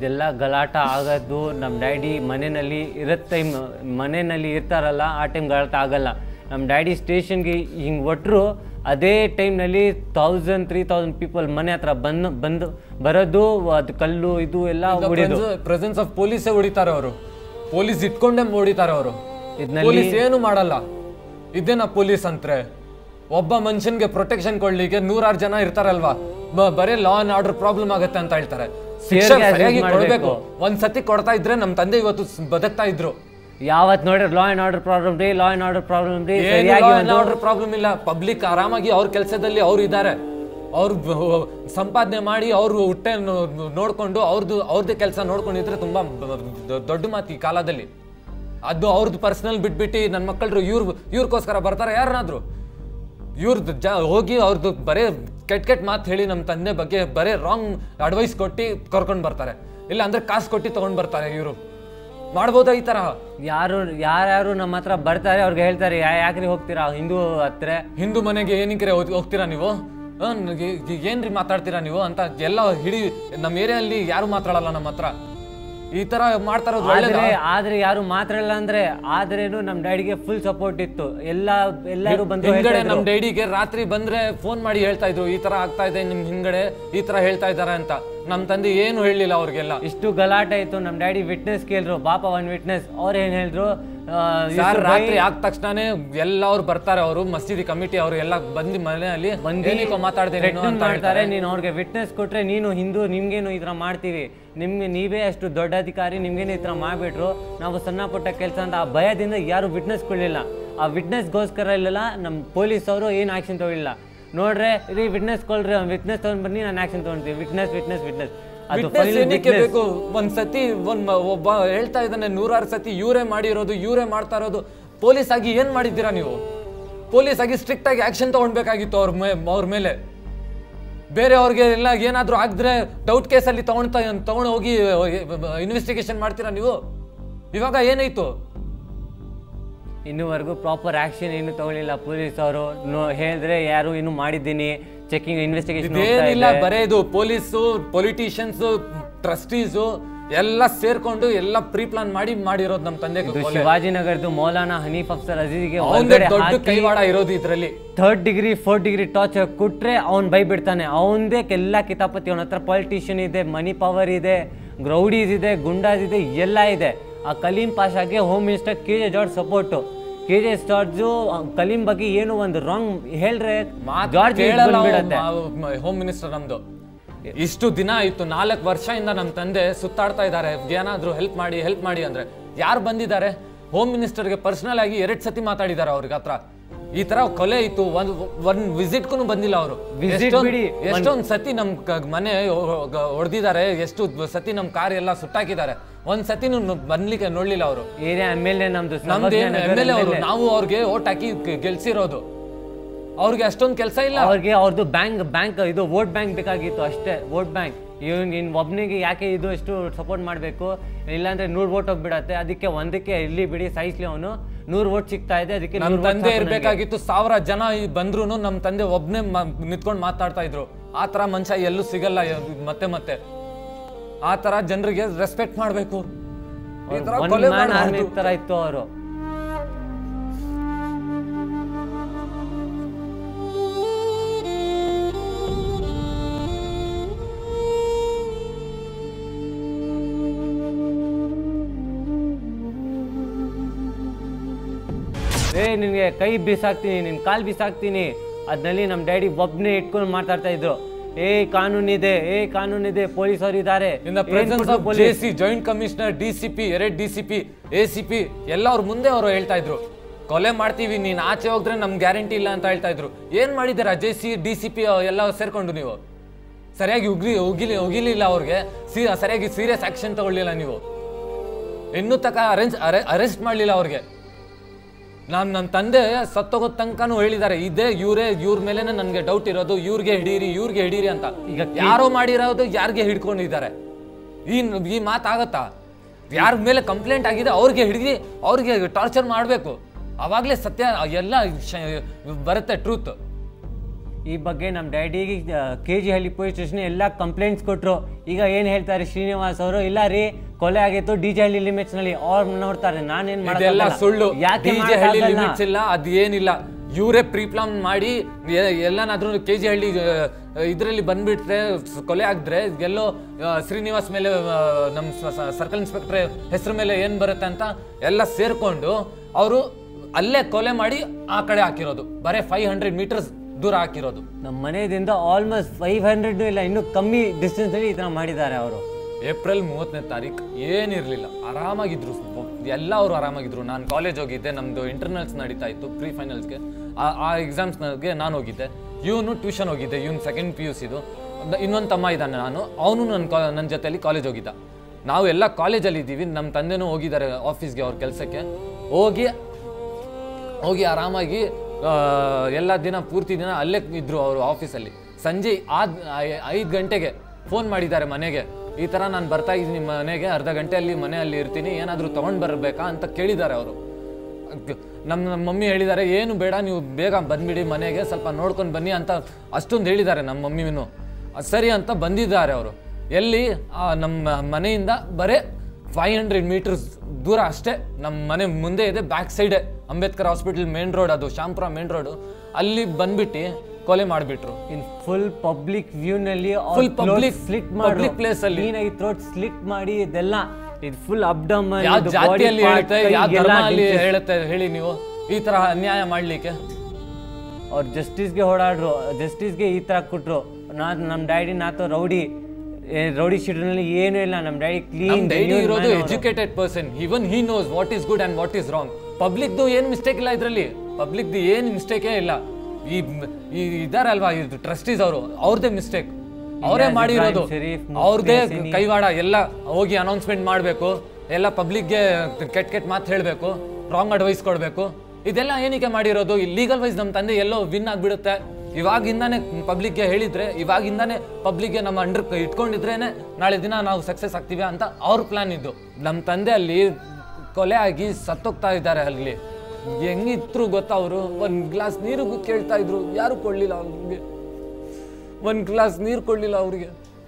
ಇದೆಲ್ಲ ಗಲಾಟ ಆಗೋದು ನಮ್ಮ ಡ್ಯಾಡಿ ಮನೆಯಲ್ಲಿ ಇರೋ ಟೈಮ್ ಮನೆಯಲ್ಲಿ ಇರ್ತಾರಲ್ಲ ಆ ಟೈಮ್ ಗಲಾಟ ಆಗಲ್ಲ ನಮ್ಮ ಡ್ಯಾಡಿ ಸ್ಟೇಷನ್ಗೆ ಹಿಂಗೆ ಒಟ್ಟರು ಅದೇ ಟೈಮ್ನಲ್ಲಿ ತೌಸಂಡ್ ತ್ರೀ ತೌಸಂಡ್ ಪೀಪಲ್ ಮನೆ ಹತ್ರ ಬಂದು ಬಂದು ಬರೋದು ಅದು ಕಲ್ಲು ಇದು ಎಲ್ಲ ಹೊಡಿಯೋದು ಪ್ರೆಸೆನ್ಸ್ ಆಫ್ ಪೊಲೀಸೇ ಹೊಡಿತಾರೆ ಅವರು ಪೊಲೀಸ್ ಇಟ್ಕೊಂಡೇ ಹೊಡಿತಾರೆ ಅವರು ಇದ್ನಲ್ಲಿ- ಪೊಲೀಸ್ ಏನು ಮಾಡಲ್ಲ ಇದೇನಾ ಪೊಲೀಸ್ ಅಂತ್ರೆ ಒಬ್ಬ ಮನುಷ್ಯನ್ಗೆ ಪ್ರೊಟೆಕ್ಷನ್ ಕೊಡ್ಲಿಕ್ಕೆ ನೂರಾರು ಜನ ಇರ್ತಾರಲ್ವಾ ಬ- ಬರೀ ಲಾ ಅಂಡ್ ಆರ್ಡರ್ ಪ್ರಾಬ್ಲಮ್ ಆಗುತ್ತೆ ಅಂತ ಹೇಳ್ತಾರೆ ಶಿಕ್ಷೆ gas use ಸರಿಯಾಗಿ ಕೊಡ್ಬೇಕು ಮಾಡ್ಬೇಕು. ಒಂದ್ ಸತಿ ಕೊಡ್ತಾ ಇದ್ರೆ ನಮ್ ತಂದೆ ಇವತ್ತು ಸ್- ಬದುಕ್ತಾ ಇದ್ರು ಯಾವತ್ತು ನೋಡ್ರಿ ಲಾ ಆ್ಯಂಡ್ ಆರ್ಡರ್ ಪ್ರಾಬ್ಲಮ್ ರೀ ಲಾ ಆ್ಯಂಡ್ ಆರ್ಡರ್ ಪ್ರಾಬ್ಲಮ್ ರೀ ಏನು ಸರಿಯಾಗಿ ಒಂದು ಆರ್ಡರ್ ಪ್ರಾಬ್ಲಮ್ ಇಲ್ಲ ಪಬ್ಲಿಕ್ ಆರಾಮಾಗಿ ಅವ್ರ ಕೆಲಸದಲ್ಲಿ ಅವ್ರು ಇದ್ದಾರೆ ಅವ್ರು ಬ- ಸಂಪಾದನೆ ಮಾಡಿ ಅವ್ರು ಹೊಟ್ಟೆ ನೋ- ನೋಡ್ಕೊಂಡು ಅವ್ರದ್ದು ಅವ್ರದ್ದೇ ಕೆಲಸ ನೋಡ್ಕೊಂಡಿದ್ರೆ ತುಂಬಾ ಬ- ಬ- ದೊಡ್ಡ ಮಾತು ಈ ಕಾಲದಲ್ಲಿ ಅದು ಅವ್ರದ್ದು ಪರ್ಸನಲ್ ಬಿಟ್ಬಿಟ್ಟು ನನ್ನ ಮಕ್ಕಳು ಇವ್ರು ಇವ್ರಿಗೋಸ್ಕರ ಬರ್ತಾರೆ ಯಾರನ್ನಾದ್ರು ಇವ್ರದ್ದು ಜ ಹೋಗಿ ಅವ್ರದ್ದು ಬರೇ ಕೆಟ್ಟ ಕೆಟ್ಟ ಮಾತು ಹೇಳಿ ನಮ್ಮ ತಂದೆ ಬಗ್ಗೆ ಬರೇ ರಾಂಗ್ ಅಡ್ವೈಸ್ ಕೊಟ್ಟು ಕರ್ಕೊಂಡು ಬರ್ತಾರೆ ಇಲ್ಲ ಅಂದ್ರೆ ಕಾಸು ಕೊಟ್ಟು ತಗೊಂಡ್ ಬರ್ತಾರೆ ಇವರು ಮಾಡ್ಬೋದಾ ಈ ತರ ಯಾರು ಯಾರ್ಯಾರು ನಮ್ಮ ಹತ್ರ ಬರ್ತಾರೆ ಅವ್ರಿಗೆ ಹೇಳ್ತಾರೆ ಯಾ ಯಾಕ್ರಿ ಹೋಗ್ತೀರಾ ಹಿಂದೂ ಹತ್ರ ಹಿಂದೂ ಮನೆಗೆ ಏನಕ್ಕೆ ಹೋಗ್ತೀರಾ ನೀವು ಆ, ನನಗೆ ಈ- ಏನ್ರಿ ಮಾತಾಡ್ತೀರಾ ನೀವು ಅಂತ ಎಲ್ಲ ಹಿಡಿ ನಮ್ಮ ಏರಿಯಲ್ಲಿ ಯಾರು ಮಾತಾಡಲ್ಲ ನಮ್ಮ ಹತ್ರ ಈ ತರ ಮಾಡ್ತಾ ಇರೋದು ಒಳ್ಳೇದಾ? ಆದ್ರೆ ಆದ್ರೆ ಯಾರು ಮಾತಾಡಲ್ಲ ಅಂದ್ರೆ ಆದ್ರೇನು ನಮ್ ಡ್ಯಾಡಿಗೆ ಫುಲ್ ಸಪೋರ್ಟ್ ಇತ್ತು ಎಲ್ಲ ಎಲ್ಲರೂ ಬಂದು ಹಿಂದ್ಗಡೆ ಹೇಳ್ತಾ ನಮ್ ಇದ್ರು. ಡೈಡಿಗೆ ರಾತ್ರಿ ಬಂದ್ರೆ ಫೋನ್ ಮಾಡಿ ಹೇಳ್ತಾ ಇದ್ರು ಈ ತರ ಆಗ್ತಾ ಇದೆ ನಿಮ್ ಹಿಂದ್ಗಡೆ ಈ ತರ ಹೇಳ್ತಾ ಇದಾರೆ ಅಂತ ನಮ್ ತಂದೆ ಏನು ಹೇಳಲಿಲ್ಲ ಅವ್ರಿಗೆಲ್ಲ ಇಷ್ಟು ಗಲಾಟೆ ಇತ್ತು ನಮ್ ಡ್ಯಾಡಿ ವಿಟ್ನೆಸ್ ಕೇಳಿದ್ರು ಬಾಪ ಒನ್ ವಿಟ್ನೆಸ್ ಅವ್ರು ಏನ್ ಹೇಳಿದ್ರು ಆ, ಸರ್ ಇಷ್ಟು ರಾತ್ರಿ ಆದ ತಕ್ಷಣನೇ ಎಲ್ಲ ಅವ್ರು ಬರ್ತಾರೆ ಅವರು ಮಸೀದಿ ಕಮಿಟಿ ಅವರು ಎಲ್ಲ ಬಂದು ಮನೆಯಲ್ಲಿ ಬಂದು ಏನಕ್ಕೋ ಮಾತಾಡ್ತೀನಿ threaten ಮಾಡ್ತಾರೆ ನೀನು ಅವ್ರಿಗೆ ವಿಟ್ನೆಸ್ ಕೊಟ್ರೆ ನೀನು ಹಿಂದೂ ನಿಮ್ಗೇನು ಈ ಥರ ಮಾಡ್ತೀವಿ ನಿಮ್ಗೆ ನೀವೇ ಅಷ್ಟು ದೊಡ್ಡ ಅಧಿಕಾರಿ ನಿಮ್ಗೇನು ಈ ಥರ ಮಾಡ್ಬಿಟ್ರು ನಾವು ಸಣ್ಣ ಪುಟ್ಟ ಕೆಲಸ ಅಂತ ಆ ಭಯದಿಂದ ಯಾರು ವಿಟ್ನೆಸ್ ಕೊಡಲಿಲ್ಲ ಆ ವಿಟ್ನೆಸ್ಗೋಸ್ಕರ ಇಲ್ಲೆಲ್ಲ ನಮ್ಮ ಪೊಲೀಸ್ ಅವರು ಏನು ಆಕ್ಷನ್ ತಗೊಳ್ಳಿಲ್ಲ ನೋಡ್ರೆ ರೀ ವಿಟ್ನೆಸ್ ಕೊಳ್ರಿ ವಿಟ್ನೆಸ್ ತಗೊಂಡ್ ಬನ್ನಿ ನಾನು ಆಕ್ಷನ್ ತಗೊಂತೀವಿ ವಿಟ್ನೆಸ್ ವಿಟ್ನೆಸ್ ವಿಟ್ನೆಸ್ ಅದು Witness final ಏನಕ್ಕೆ witness. ಬೇಕು ಒಂದ್ ಸತಿ ಒಂದ್ ಮ- ಒಬ್ಬ ಹೇಳ್ತಾ ಇದ್ದಾನೆ ನೂರಾರು ಸತಿ ಇವರೇ ಮಾಡಿರೋದು ಇವರೇ ಮಾಡ್ತಾ ಇರೋದು ಪೊಲೀಸ್ ಆಗಿ ಏನ್ ಮಾಡಿದ್ದೀರಾ ನೀವು ಪೊಲೀಸ್ ಆಗಿ ಸ್ಟ್ರಿಕ್ಟ್ ಆಗಿ ಆಕ್ಷನ್ ತಗೊಳ್ಬೇಕಾಗಿತ್ತು ಅವ್ರ ಮೇ ಅವ್ರ ಮೇಲೆ ಬೇರೆ ಅವ್ರಿಗೆ ಎಲ್ಲ ಏನಾದ್ರೂ ಆಗಿದ್ರೆ ಡೌಟ್ ಕೇಸಲ್ಲಿ ತಗೊಂಡ್ತಾ ತಗೊಂಡು ಹೋಗಿ ಇನ್ವೆಸ್ಟಿಗೇಷನ್ ಮಾಡ್ತೀರಾ ನೀವು ಇವಾಗ ಏನಾಯ್ತು ಇನ್ನೂವರೆಗೂ ಪ್ರಾಪರ್ ಆಕ್ಷನ್ ಏನು ತಗೊಳ್ಳಿಲ್ಲ ಪೊಲೀಸ್ ಅವರು ಹೇಳಿದ್ರೆ ಯಾರು ಇನ್ನು ಮಾಡಿದ್ದೀನಿ ಚೆಕಿಂಗ್ ಇನ್ವೆಸ್ಟಿಗೇಷನ್ ಇದೇನಿಲ್ಲ ಬರೇ ಇದು ಪೊಲೀಸು ಪೊಲಿಟಿಷಿಯನ್ಸ್ ಟ್ರಸ್ಟೀಸು ಎಲ್ಲ ಸೇರ್ಕೊಂಡು ಎಲ್ಲ ಪ್ರೀ ಪ್ಲಾನ್ ಮಾಡಿ ಮಾಡಿರೋದು ನಮ್ಮ ತಂದೆಗೆ ಇದು ಶಿವಾಜಿನಗರದ್ದು ಮೌಲಾನಾ ಹನೀಫ್ ಅಫ್ಸರ್ ಅಜೀಜ್ಗೆ ಅವಂದೇ ದೊಡ್ಡ ಕೈವಾಡ ಇರೋದು ಇದ್ರಲ್ಲಿ third degree fourth degree torture ಕೊಟ್ರೆ ಅವ್ನ್ ಬೈ ಬಿಡ್ತಾನೆ ಅವನದೇ ಎಲ್ಲ ಕಿತಾಪತಿ ಅವನ ಹತ್ರ ಪಾಲಿಟಿಷಿಯನ್ ಇದೆ ಮನಿ ಪವರ್ ಇದೆ ಗ್ರೌಡೀಸ್ ಇದೆ ಗುಂಡಾಸ್ ಇದೆ ಎಲ್ಲ ಇದೆ ಆ ಕಲೀಂ ಪಾಷಾಗೆ home minister K J George support K J George Kaleem ಬಗ್ಗೆ ಏನು ಒಂದು ರಾಂಗ್ ಹೇಳ್ರೆ ಜಾರ್ಜ್ ಬಂದ್ಬಿಡತ್ತೆ ಹೋಮ್ ಮಿನಿಸ್ಟರ್ ನಮ್ದು ಇಷ್ಟು ದಿನ ಆಯ್ತು ನಾಲ್ಕು ವರ್ಷದಿಂದ ನಮ್ಮ ತಂದೆ ಸುತ್ತಾಡ್ತಾ ಇದ್ದಾರೆ ಏನಾದ್ರೂ ಹೆಲ್ಪ್ ಮಾಡಿ ಹೆಲ್ಪ್ ಮಾಡಿ ಅಂದ್ರೆ ಯಾರು ಬಂದಿದ್ದಾರೆ ಹೋಮ್ ಮಿನಿಸ್ಟರ್ಗೆ ಪರ್ಸನಲ್ ಆಗಿ ಎರಡ್ ಸತಿ ಮಾತಾಡಿದ್ದಾರೆ ಅವ್ರಿಗೆ ಹತ್ರ ಈ ತರ ಕೊಲೆ ಇತ್ತು ಒಂದ್ ಒಂದ್ ವಿಸಿಟ್ಗೂ ಬಂದಿಲ್ಲ ಅವರು Visit ಬಿಡಿ. ಎಷ್ಟೊಂದ್ ಸತಿ ನಮ್ ಕ- ಮನೆ ಹೊಡೆದಿದ್ದಾರೆ ಎಷ್ಟು ಸತಿ ನಮ್ ಕಾರ್ ಎಲ್ಲ ಸುಟ್ಟಾಕಿದ್ದಾರೆ ಒಂದ್ ಸತಿನೂ ನು- ಬರ್ಲಿಕ್ಕೆ ನೋಡ್ಲಿಲ್ಲ ಅವರು ಏರಿಯಾ ಎಮ್ ಎಲ್ ಎ ನಮ್ದು ನಮ್ದು ಎಮ್ ಸರ್ವಜ್ಞ ಎಲ್ ಎ ಅವರು ನಗರ ನಾವು ಅವ್ರಿಗೆ ಓಟ್ ಹಾಕಿ ಗೆ- ಗೆಲ್ಸಿರೋದು ಅವ್ರಿಗೆ ಅಷ್ಟೊಂದ್ ಕೆಲಸ ಇಲ್ಲ ಅವ್ರಿಗೆ ಅವ್ರದ್ದು ಬ್ಯಾಂಕ್ ಬ್ಯಾಂಕ್ ಇದು ವೋಟ್ ಬ್ಯಾಂಕ್ ಬೇಕಾಗಿತ್ತು ಅಷ್ಟೇ ವೋಟ್ ಬ್ಯಾಂಕ್ ಇವನ್ ಇನ್ ಒಬ್ನಿಗೆ ಯಾಕೆ ಇದು ಎಷ್ಟು ಸಪೋರ್ಟ್ ಮಾಡಬೇಕು ಇಲ್ಲಾಂದ್ರೆ ನೂರು ವೋಟ್ ಹೋಗ್ಬಿಡತ್ತೆ ಅದಕ್ಕೆ ಒಂದಕ್ಕೆ ಇಲ್ಲಿ ಬಿಡಿ ಸಾಯಿಸ್ಲಿ ಅವನು ನೂರು ವೋಟ್ ಸಿಗ್ತಾ ಇದೆ ಅದಕ್ಕೆ ನಮ್ ನೂರು vote ತಂದೆ ಸಾಕು ನಂಗೆ. ಇರ್ಬೇಕಾಗಿತ್ತು ಸಾವಿರ ಜನ ಬಂದ್ರು ನಮ್ ತಂದೆ ಒಬ್ನೇ ನಿಂತ್ಕೊಂಡು ಮಾತಾಡ್ತಾ ಇದ್ರು ಆ ತರ ಮನುಷ್ಯ ಎಲ್ಲೂ ಸಿಗಲ್ಲ ಯ- ಮತ್ತೆ ಮತ್ತೆ ಆ ತರ ಜನರಿಗೆ ರೆಸ್ಪೆಕ್ಟ್ ಮಾಡ್ಬೇಕು ಈ ತರ One ಕೊಲೆ man army ಮಾಡ್ಬಾರ್ದು. ತರ ಇತ್ತು ಅವರು ಏ ನಿನ್ಗೆ ಕೈ ಬೀಸಾಕ್ತೀನಿ ನಿನ್ ಕಾಲ್ ಬೀಸಾಕ್ತೀನಿ ಅದ್ನಲ್ಲಿ ನಮ್ಮ ಡ್ಯಾಡಿ ಒಬ್ನೇ ಇಟ್ಕೊಂಡು ಮಾತಾಡ್ತಾ ಇದ್ರು ಏ ಕಾನೂನಿದೆ ಏ ಕಾನೂನಿದೆ ಪೊಲೀಸರು ಇದ್ದಾರೆ in the presence of J C joint commissioner D C P ಎರಡ್ D C P A C P ಎಲ್ಲ ಅವ್ರ ಮುಂದೆ ಅವರು ಹೇಳ್ತಾ ಇದ್ರು ಕೊಲೆ ಮಾಡ್ತೀವಿ ನೀನ್ ಆಚೆ ಹೋದ್ರೆ ನಮ್ ಗ್ಯಾರಂಟಿ ಇಲ್ಲ ಅಂತ ಹೇಳ್ತಾ ಇದ್ರು ಏನ್ ಮಾಡಿದಾರ J C D C P ಎಲ್ಲ ಸೇರ್ಕೊಂಡು ನೀವು ಸರಿಯಾಗಿ ಉಗ್ಲಿ ಉಗಿಲಿ ಉಗಿಲಿಲ್ಲ ಅವ್ರಿಗೆ ಸಿ- ಸರಿಯಾಗಿ ಸೀರಿಯಸ್ ಆಕ್ಷನ್ ತಗೊಳ್ಳಿಲ್ಲ ನೀವು ಇನ್ನೂ ತಕ ಅರೇಂಜ್ ಅರೆಸ್ಟ್ ಮಾಡಲಿಲ್ಲ ಅವ್ರಿಗೆ ನಾನು ನನ್ನ ತಂದೆ ಸತ್ತೋಗೋ ತನಕನೂ ಹೇಳಿದ್ದಾರೆ ಇದೇ ಇವರೇ ಇವ್ರ ಮೇಲೇನೆ ನನಗೆ ಡೌಟ್ ಇರೋದು ಇವ್ರಿಗೆ ಹಿಡೀರಿ ಇವ್ರಿಗೆ ಹಿಡೀರಿ ಅಂತ ಈಗ ಈಗ ಯಾರೋ ಮಾಡಿರೋದು ಯಾರಿಗೆ ಹಿಡ್ಕೊಂಡಿದ್ದಾರೆ ಈ ಈ ಮಾತಾಗತ್ತಾ ಯಾರ ಮೇಲೆ ಕಂಪ್ಲೇಂಟ್ ಆಗಿದೆ ಅವ್ರಿಗೆ ಹಿಡಿದು ಅವ್ರಿಗೆ ಟಾರ್ಚರ್ ಮಾಡಬೇಕು ಅವಾಗಲೇ ಸತ್ಯ ಎಲ್ಲ ಶ- ಬರುತ್ತೆ ಟ್ರೂತ್ ಈ ಬಗ್ಗೆ ನಮ್ಮ ಡ್ಯಾಡಿಗೆ ಕೆ ಜಿ ಹಳ್ಳಿ ಪೊಲೀಸ್ ಸ್ಟೇಷನ್ ಎಲ್ಲ ಕಂಪ್ಲೇಂಟ್ಸ್ ಕೊಟ್ಟರು ಈಗ ಏನು ಹೇಳ್ತಾರೆ ಶ್ರೀನಿವಾಸ್ ಅವರು ಇಲ್ಲ ರೀ ಕೊಲೆ ಆಗಿತ್ತು ಡಿ ಜೆ ಹಳ್ಳಿ ಲಿಮಿಟ್ಸ್ ನಲ್ಲಿ ಅವ್ರು ನೋಡ್ತಾರೆ ನಾನೇನ್ ಇದೆಲ್ಲ ಮಾಡಕ್ಕಾಗಲ್ಲ. ಸುಳ್ಳು ಯಾಕೆ ಡಿಜೆ ಹಳ್ಳಿ ಮಾಡಕ್ಕಾಗಲ್ಲ? ಲಿಮಿಟ್ಸ್ ಇಲ್ಲ ಅದು ಏನಿಲ್ಲ ಇವರೇ ಪ್ರೀಪ್ಲಾನ್ ಮಾಡಿ ಎ- ಎಲ್ಲನಾದ್ರೂ ಕೆ ಜಿ ಹಳ್ಳಿ ಇದರಲ್ಲಿ ಬಂದ್ಬಿಟ್ರೆ ಸ್- ಕೊಲೆ ಆಗಿದ್ರೆ ಎಲ್ಲೋ ಆ, ಶ್ರೀನಿವಾಸ್ ಮೇಲೆ ಆ, ನಮ್ಮ ಸರ್ಕಲ್ ಇನ್ಸ್ಪೆಕ್ಟರ್ ಹೆಸರು ಮೇಲೆ ಏನ್ ಬರುತ್ತೆ ಅಂತ ಎಲ್ಲ ಸೇರ್ಕೊಂಡು ಅವರು ಅಲ್ಲೇ ಕೊಲೆ ಮಾಡಿ ಆ ಕಡೆ ಹಾಕಿರೋದು ಬರೇ ಫೈವ್ ಹಂಡ್ರೆಡ್ ಮೀಟರ್ಸ್ ದೂರ ಹಾಕಿರೋದು ನಮ್ಮ ಮನೆಯಿಂದ ಆಲ್ಮೋಸ್ಟ್ ಫೈವ್ ಹಂಡ್ರೆಡ್ ಇಲ್ಲ ಇನ್ನೂ ಕಮ್ಮಿ ಡಿಸ್ಟೆನ್ಸ್ ಅಲ್ಲಿ ಈ ತರ ಮಾಡಿದ್ದಾರೆ ಅವರು ಏಪ್ರಿಲ್ ಮೂವತ್ತನೇ ತಾರೀಕು ಏನಿರಲಿಲ್ಲ ಆರಾಮಾಗಿದ್ರು ಎಲ್ಲ ಅವರು ಆರಾಮಾಗಿದ್ರು ನಾನು ಕಾಲೇಜ್ ಹೋಗಿದ್ದೆ ನಮ್ಮದು ಇಂಟರ್ನಲ್ಸ್ ನಡೀತಾ ಇತ್ತು ಪ್ರೀ ಫೈನಲ್ಸ್ಗೆ ಆ ಆ ಎಕ್ಸಾಮ್ಸ್ಗೆ ನಾನು ಹೋಗಿದ್ದೆ ಇವನು ಟ್ಯೂಷನ್ ಹೋಗಿದ್ದೆ ಇವನು ಸೆಕೆಂಡ್ ಪಿ ಯು ಸಿದು ಇನ್ನೊಂದು ತಮ್ಮ ಇದ್ದಾನೆ ನಾನು ಅವನು ನನ್ನ ಕಾ ನನ್ನ ಜೊತೆಲಿ ಕಾಲೇಜ್ ಹೋಗಿದ್ದ ನಾವು ಎಲ್ಲ ಕಾಲೇಜಲ್ಲಿ ಇದ್ದೀವಿ ನಮ್ಮ ತಂದೆನೂ ಹೋಗಿದ್ದಾರೆ ಆಫೀಸ್ಗೆ ಅವ್ರ ಕೆಲಸಕ್ಕೆ ಹೋಗಿ ಹೋಗಿ ಆರಾಮಾಗಿ ಆ, ಎಲ್ಲ ದಿನ ಪೂರ್ತಿ ದಿನ ಅಲ್ಲೇ ಇದ್ರು ಅವರು ಆಫೀಸಲ್ಲಿ ಸಂಜೆ ಆದ ಐದು ಗಂಟೆಗೆ ಫೋನ್ ಮಾಡಿದ್ದಾರೆ ಮನೆಗೆ ಈ ಥರ ನಾನು ಬರ್ತಾ ಇದ್ದೀನಿ ಮನೆಗೆ ಅರ್ಧ ಗಂಟೆಯಲ್ಲಿ ಮನೆಯಲ್ಲಿ ಇರ್ತೀನಿ ಏನಾದರೂ ತೊಗೊಂಡು ಬರಬೇಕಾ ಅಂತ ಕೇಳಿದ್ದಾರೆ ಅವರು ನಮ್ಮ ನಮ್ಮ ಮಮ್ಮಿ ಹೇಳಿದ್ದಾರೆ ಏನು ಬೇಡ ನೀವು ಬೇಗ ಬಂದ್ಬಿಡಿ ಮನೆಗೆ ಸ್ವಲ್ಪ ನೋಡ್ಕೊಂಡು ಬನ್ನಿ ಅಂತ ಅಷ್ಟೊಂದು ಹೇಳಿದ್ದಾರೆ ನಮ್ಮ ಮಮ್ಮಿನೂ ಅದ್ ಸರಿ ಅಂತ ಬಂದಿದ್ದಾರೆ ಅವರು ಎಲ್ಲಿ ಆ, ನಮ್ಮ ಮನೆಯಿಂದ ಬರೇ ಫೈವ್ ಹಂಡ್ರೆಡ್ ಮೀಟರ್ಸ್ ದೂರ ಅಷ್ಟೇ ನಮ್ಮ ಮನೆ ಮುಂದೆ ಇದೆ ಬ್ಯಾಕ್ ಸೈಡೆ ಅಂಬೇಡ್ಕರ್ ಹಾಸ್ಪಿಟಲ್ ಮೇನ್ ರೋಡ್ ಅದು ಶಾಂಪುರ ಮೇನ್ ರೋಡು ಅಲ್ಲಿ ಬಂದ್ಬಿಟ್ಟು ಕೊಲೆ ಮಾಡಿಬಿಟ್ರು ಇನ್ ಫುಲ್ ಪಬ್ಲಿಕ್ ವ್ಯೂ ನಲ್ಲಿ Full public- ಸ್ಲಿಟ್ public place ಅಲ್ಲಿ. ಕ್ಲೀನಾಗಿ ಥ್ರೋಟ್ ಸ್ಲಿಟ್ ಮಾಡಿ ಇದೆಲ್ಲ ಇದು ಫುಲ್ ಅಪ್ ಡೌನ್ ಯಾವ ಜಾತಿಯಲ್ಲಿ ಹೇಳುತ್ತೆ ಯಾವ ಧರ್ಮ ಅಲ್ಲಿ ಹೇಳುತ್ತೆ ಹೇಳಿ ನೀವು ಈ ತರ ಅನ್ಯಾಯ ಮಾಡ್ಲಿಕ್ಕೆ ಅವ್ರು ಜಸ್ಟಿಸ್ಗೆ ಓಡಾಡ್ರು ಜಸ್ಟಿಸ್ಗೆ ಈ ತರ ಕೊಟ್ರು ನಾ ನಮ್ಮ ಡ್ಯಾಡಿ ನಾತು ರೌಡಿ ಏ, ರೌಡಿ ಶೀಟ್ನಲ್ಲಿ ಏನೂ ಇಲ್ಲ ನಮ್ಮ ಡ್ಯಾಡಿ ನಮ್ ಕ್ಲೀನ್ ಡೈಲಿ ಇರೋದು educated person even he knows what is good and what is wrong ಪಬ್ಲಿಕ್ದು ಏನು ಮಿಸ್ಟೇಕ್ ಇಲ್ಲ ಇದರಲ್ಲಿ ಪಬ್ಲಿಕ್ದು ಏನು ಮಿಸ್ಟೇಕೇ ಇಲ್ಲ ಈ ಈ ಇದಾರಲ್ವಾ ಇದು ಟ್ರಸ್ಟೀಸ್ ಅವರು ಅವ್ರದೇ ಮಿಸ್ಟೇಕ್ ಅವರೇ ಇಲಿಯಾಸ್ ಮಾಡಿರೋದು ಇಬ್ರಾಹಿಂ ಶರೀಫ್, ಮುಫ್ತಿ ಅವ್ರದೇ ಹಸೀನಿ. ಕೈವಾಡ ಎಲ್ಲ ಹೋಗಿ ಅನೌನ್ಸ್ಮೆಂಟ್ ಮಾಡಬೇಕು ಎಲ್ಲ ಪಬ್ಲಿಕ್ಗೆ ಕೆಟ್ಟ ಕೆಟ್ಟ ಮಾತು ಹೇಳಬೇಕು ರಾಂಗ್ ಅಡ್ವೈಸ್ ಕೊಡಬೇಕು ಇದೆಲ್ಲ ಏನಕ್ಕೆ ಮಾಡಿರೋದು ಲೀಗಲ್ ವೈಸ್ ನಮ್ಮ ತಂದೆ ಎಲ್ಲೋ ವಿನ್ ಆಗಿಬಿಡುತ್ತೆ ಇವಾಗಿಂದಾನೆ ಪಬ್ಲಿಕ್ಗೆ ಹೇಳಿದ್ರೆ ಇವಾಗಿಂದಾನೆ ಪಬ್ಲಿಕ್ಗೆ ನಮ್ಮ ಅಂಡರ್ ಇಟ್ಕೊಂಡಿದ್ರೇನೆ ನಾಳೆ ದಿನ ನಾವು ಸಕ್ಸಸ್ ಆಗ್ತೀವಿ ಅಂತ ಅವ್ರ ಪ್ಲಾನ್ ಇದ್ದು ನಮ್ಮ ತಂದೆ ಅಲ್ಲಿ ಕೊಲೆ ಆಗಿ ಸತ್ತೋಗ್ತಾ ಇದ್ದಾರೆ ಅಲ್ಲಿ ಹೆಂಗಿದ್ರು ಗೊತ್ತಾ ಅವರು ಒಂದು ಗ್ಲಾಸ್ ನೀರಿಗೂ ಕೇಳ್ತಾ ಇದ್ರು ಯಾರು ಕೊಡ್ಲಿಲ್ಲ ಅವ್ರಿಗೆ ಒಂದು ಗ್ಲಾಸ್ ನೀರು ಕೊಡ್ಲಿಲ್ಲ ಅವ್ರಿಗೆ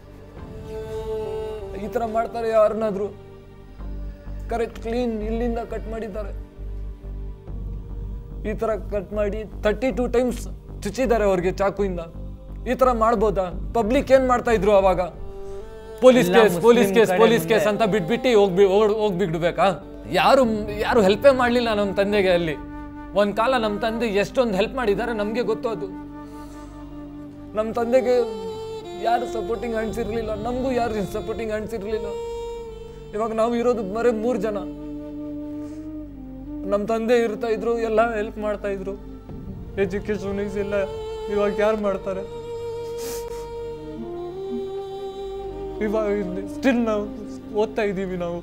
ಈ ಥರ ಮಾಡ್ತಾರೆ ಯಾರನ್ನಾದ್ರು ಕರೆಕ್ಟ್ ಕ್ಲೀನ್ ಇಲ್ಲಿಂದ ಕಟ್ ಮಾಡಿದ್ದಾರೆ ಈ ಥರ ಕಟ್ ಮಾಡಿ ತರ್ಟಿ ಟೂ ಟೈಮ್ಸ್ ಚುಚ್ಚಿದ್ದಾರೆ ಅವ್ರಿಗೆ ಚಾಕುಯಿಂದ ಈ ಥರ ಮಾಡ್ಬೋದಾ ಪಬ್ಲಿಕ್ ಏನ್ ಮಾಡ್ತಾ ಇದ್ರು ಅವಾಗ ಪೊಲೀಸ್ ಎಲ್ಲ ಕೇಸ್ ಪೊಲೀಸ್ ಮುಸ್ಲಿಂ ಕೇಸ್ ಕಡೆ ಪೊಲೀಸ್ ಮುಂದೆ. ಕೇಸ್ ಅಂತ ಬಿಟ್ಬಿಟ್ಟು ಹೋಗ್ಬಿ ಹೋಗ್- ಹೋಗ್ಬಿಡ್ಬೇಕಾ ಯಾರು ಯಾರು ಹೆಲ್ಪೇ ಮಾಡಲಿಲ್ಲ ನಮ್ಮ ತಂದೆಗೆ ಅಲ್ಲಿ ಒಂದ್ ಕಾಲ ನಮ್ಮ ತಂದೆ ಎಷ್ಟೊಂದು ಹೆಲ್ಪ್ ಮಾಡಿದ್ದಾರೆ ನಮಗೆ ಗೊತ್ತು ಅದು ನಮ್ಮ ತಂದೆಗೆ ಯಾರು ಸಪೋರ್ಟಿಂಗ್ ಹ್ಯಾಂಡ್ಸ್ ಇರಲಿಲ್ಲ ನಮಗೂ ಯಾರು ಸಪೋರ್ಟಿಂಗ್ ಹ್ಯಾಂಡ್ಸ್ ಇರಲಿಲ್ಲ ಇವಾಗ ನಾವು ಇರೋದು ಬರೀ ಮೂರು ಜನ ನಮ್ಮ ತಂದೆ ಇರ್ತಾ ಇದ್ರು ಎಲ್ಲ ಹೆಲ್ಪ್ ಮಾಡ್ತಾ ಇದ್ರು ಎಜುಕೇಶನ್ ಎಲ್ಲ ಇವಾಗ ಯಾರು ಮಾಡ್ತಾರೆ ಇವಾಗ ಸ್ಟಿಲ್ ನಾವು ಓದ್ತಾ ಇದ್ದೀವಿ ನಾವು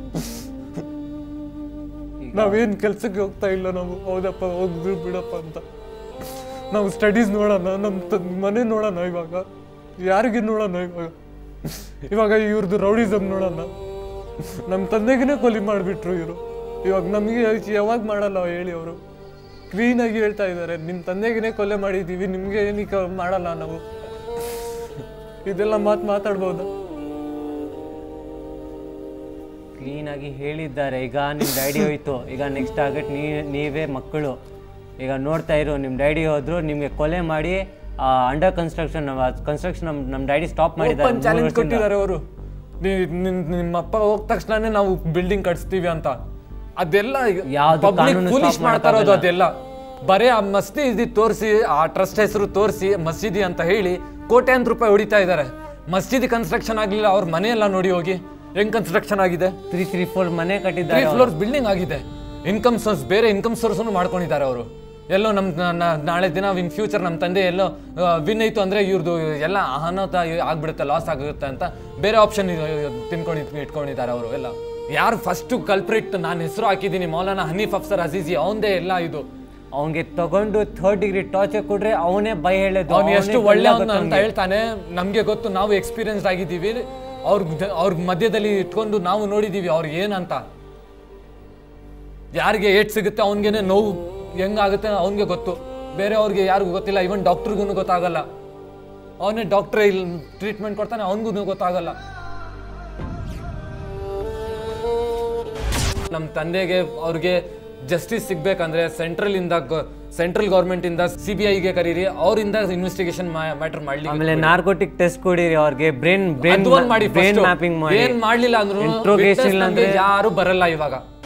ನಾವೇನ್ ಕೆಲ್ಸಕ್ಕೆ ಹೋಗ್ತಾ ಇಲ್ಲ ನಾವು ಹೌದಪ್ಪ ಹೋಗ್ಬಿಡು ಬಿಡಪ್ಪ ಅಂತ ನಾವು ಸ್ಟಡೀಸ್ ನೋಡೋಣ ನಮ್ಮ ಮನೆ ನೋಡೋಣ ಇವಾಗ ಯಾರಿಗೆ ನೋಡೋಣ ಇವಾಗ ಇವಾಗ ಇವ್ರದ್ದು ರೌಡಿಸಮ್ ನೋಡೋಣ ನಮ್ಮ ತಂದೆಗೇನೆ ಕೊಲಿ ಮಾಡಿಬಿಟ್ರು ಇವರು ಇವಾಗ ನಮಗೆ ಯಾವಾಗ ಮಾಡಲ್ಲ ಹೇಳಿ ಅವರು ಕ್ಲೀನಾಗಿ ಹೇಳ್ತಾ ಇದ್ದಾರೆ ನಿಮ್ಮ ತಂದೆಗೇನೆ ಕೊಲೆ ಮಾಡಿದ್ದೀವಿ ನಿಮಗೆ ಏನಕ್ಕೆ ಮಾಡಲ್ಲ ನಾವು ಇದೆಲ್ಲ ಮಾತು ಮಾತಾಡ್ಬೋದಾ ಕ್ಲೀನ್ ಆಗಿ ಹೇಳಿದ್ದಾರೆ ಈಗ ನಿಮ್ಮ ಡ್ಯಾಡಿ ಹೋಯ್ತು ಈಗ ನೆಕ್ಸ್ಟ್ ಟಾರ್ಗೆಟ್ ನೀ ನೀವೇ ಮಕ್ಕಳು ಈಗ ನೋಡ್ತಾ ಇರು ನಿಮ್ಮ ಡ್ಯಾಡಿ ಹೋದ್ರು ನಿಮಗೆ ಕೊಲೆ ಮಾಡಿ ಅಂಡರ್ ಕನ್ಸ್ಟ್ರಕ್ಷನ್ ಕನ್ಸ್ಟ್ರಕ್ಷನ್ ನಮ್ಮ ನಮ್ಮ ಡ್ಯಾಡಿ ಸ್ಟಾಪ್ ಮಾಡಿದ್ದಾರೆ ಓಪನ್ ಮೂರು ಚಾಲೆಂಜ್ ವರ್ಷದಿಂದ. ಕೊಟ್ಟಿದ್ದಾರೆ ಅವರು ನಿಮ್ಮ ಅಪ್ಪ ಹೋದ ತಕ್ಷಣನೇ ನಾವು ಬಿಲ್ಡಿಂಗ್ ಕಟ್ಸ್ತೀವಿ ಅಂತ ಅದೆಲ್ಲ ಯಾವ್ದು ಪಬ್ಲಿಕ್ ಕಾನೂನು ಪೊಲೀಸ್ stop ಮಾಡ್ತಾ ಇರೋದು ಮಾಡಕ್ಕಾಗಲ್ಲ. ಅದೆಲ್ಲ ಬರೇ ಆ ಮಸೀದಿ ತೋರಿಸಿ ಆ ಟ್ರಸ್ಟ್ ಹೆಸರು ತೋರಿಸಿ ಮಸೀದಿ ಅಂತ ಹೇಳಿ ಕೋಟ್ಯಾಂತರ ರೂಪಾಯಿ ಹೊಡಿತಾ ಇದ್ದಾರೆ ಮಸೀದಿ ಕನ್ಸ್ಟ್ರಕ್ಷನ್ ಆಗ್ಲಿಲ್ಲ ಅವ್ರ ಮನೆ ಎಲ್ಲ ನೋಡಿ ಹೋಗಿ ಹೆಂಗ್ ಕನ್ಸ್ಟ್ರಕ್ಷನ್ ಆಗಿದೆ ತ್ರೀ ತ್ರೀ ಫೋರ್ ಮನೆ ತ್ರೀ ಕಟ್ಟಿದ್ದಾರೆ ಅವ್ರು. ಫ್ಲೋರ್ಸ್ ಬಿಲ್ಡಿಂಗ್ ಆಗಿದೆ ಇನ್ಕಮ್ ಸೋರ್ಸ್ ಬೇರೆ ಇನ್ಕಮ್ ಸೋರ್ಸ್ ಮಾಡ್ಕೊಂಡಿದ್ದಾರೆ ಅವರು ಎಲ್ಲೋ ನಮ್ ನ- ನ- ನಾಳೆ ದಿನ ಇನ್ ಫ್ಯೂಚರ್ ನಮ್ಮ ತಂದೆ ಎಲ್ಲೋ ವಿನ್ ಆಯ್ತು ಅಂದ್ರೆ ಇವ್ರದ್ದು ಎಲ್ಲ ಅನಾಹುತ ಆಗ್ಬಿಡುತ್ತೆ ಲಾಸ್ ಆಗುತ್ತೆ ಅಂತ ಬೇರೆ ಆಪ್ಷನ್ ತಿನ್ಕೊಂಡು ಇಟ್ಕೊಂಡಿದ್ದಾರೆ ಅವರು ಎಲ್ಲ ಯಾರು ಫಸ್ಟ್ ಕಲ್ಪ್ರಿಟ್ ನಾನು ಹೆಸರು ಹಾಕಿದ್ದೀನಿ ಮೌಲಾನಾ ಹನೀಫ್ ಅಫ್ಸರ್ ಅಜೀಜಿ ಅವಂದೇ ಎಲ್ಲ ಇದು ಅವ್ನಿಗೆ ತಗೊಂಡು ಥರ್ಡ್ ಡಿಗ್ರಿ ಟಾರ್ಚರ್ ಕೊಟ್ರೆ ಅವನೇ ಭಯ ಹೇಳೋದು ಅವ್ನು ಎಷ್ಟು ಅವ್ನೇ ಒಳ್ಳೆ ಕೊಲ್ಲಬೇಕು ಅಂತ ಅವ್ನಿಗೆ. ಹೇಳ್ತಾನೆ ನಮಗೆ ಗೊತ್ತು ನಾವು ಎಕ್ಸ್ಪೀರಿಯನ್ಸ್ ಆಗಿದ್ದೀವಿ ಅವ್ರ ಅವ್ರ ಮಧ್ಯದಲ್ಲಿ ಇಟ್ಕೊಂಡು ನಾವು ನೋಡಿದ್ದೀವಿ ಅವ್ರಿಗೆ ಏನಂತ ಯಾರಿಗೆ ಏಟ್ ಸಿಗುತ್ತೆ ಅವನಿಗೇನೆ ನೋವು ಹೆಂಗಾಗುತ್ತೆ ಅವನಿಗೆ ಗೊತ್ತು ಬೇರೆ ಅವ್ರಿಗೆ ಯಾರಿಗೂ ಗೊತ್ತಿಲ್ಲ ಇವನ್ ಡಾಕ್ಟ್ರಿಗೂ ಗೊತ್ತಾಗಲ್ಲ ಅವನೇ ಡಾಕ್ಟರ್ ಇಲ್ಲಿ ಟ್ರೀಟ್ಮೆಂಟ್ ಕೊಡ್ತಾನೆ ಅವನಿಗೂ ಗೊತ್ತಾಗಲ್ಲ ನಮ್ಮ ತಂದೆಗೆ ಅವ್ರಿಗೆ ಜಸ್ಟಿಸ್ ಸಿಗ್ಬೇಕಂದ್ರೆ ಸೆಂಟ್ರಲ್ ಇಂದ ಸೆಂಟ್ರಲ್ ಗೌರ್ಮೆಂಟ್ ಇಂದ ಸಿ ಬಿ ಐಗೆ ಕರೀರಿ ಅವರಿಂದ ಇನ್ವೆಸ್ಟಿಗೇಷನ್ ಮ್ಯಾಟರ್ ಮಾಡ್ಲಿ ಆಮೇಲೆ ನಾರ್ಕೋಟಿಕ್ ಟೆಸ್ಟ್ ಕೊಡಿರಿ ಅವ್ರಿಗೆ ಬ್ರೈನ್ ಬ್ರೈನ್ ಅದು ಒಂದ್ ಮಾಡಿ ಬ್ರೈನ್ first. ಮ್ಯಾಪಿಂಗ್ ಮಾಡಿ ಏನ್ ಮಾಡ್ಲಿಲ್ಲ ಅಂದ್ರು Interrogation witness ಇಲ್ಲ ನಮ್ಗೆ ಅಂದ್ರೆ ಯಾರು ಬರಲ್ಲ ಇವಾಗ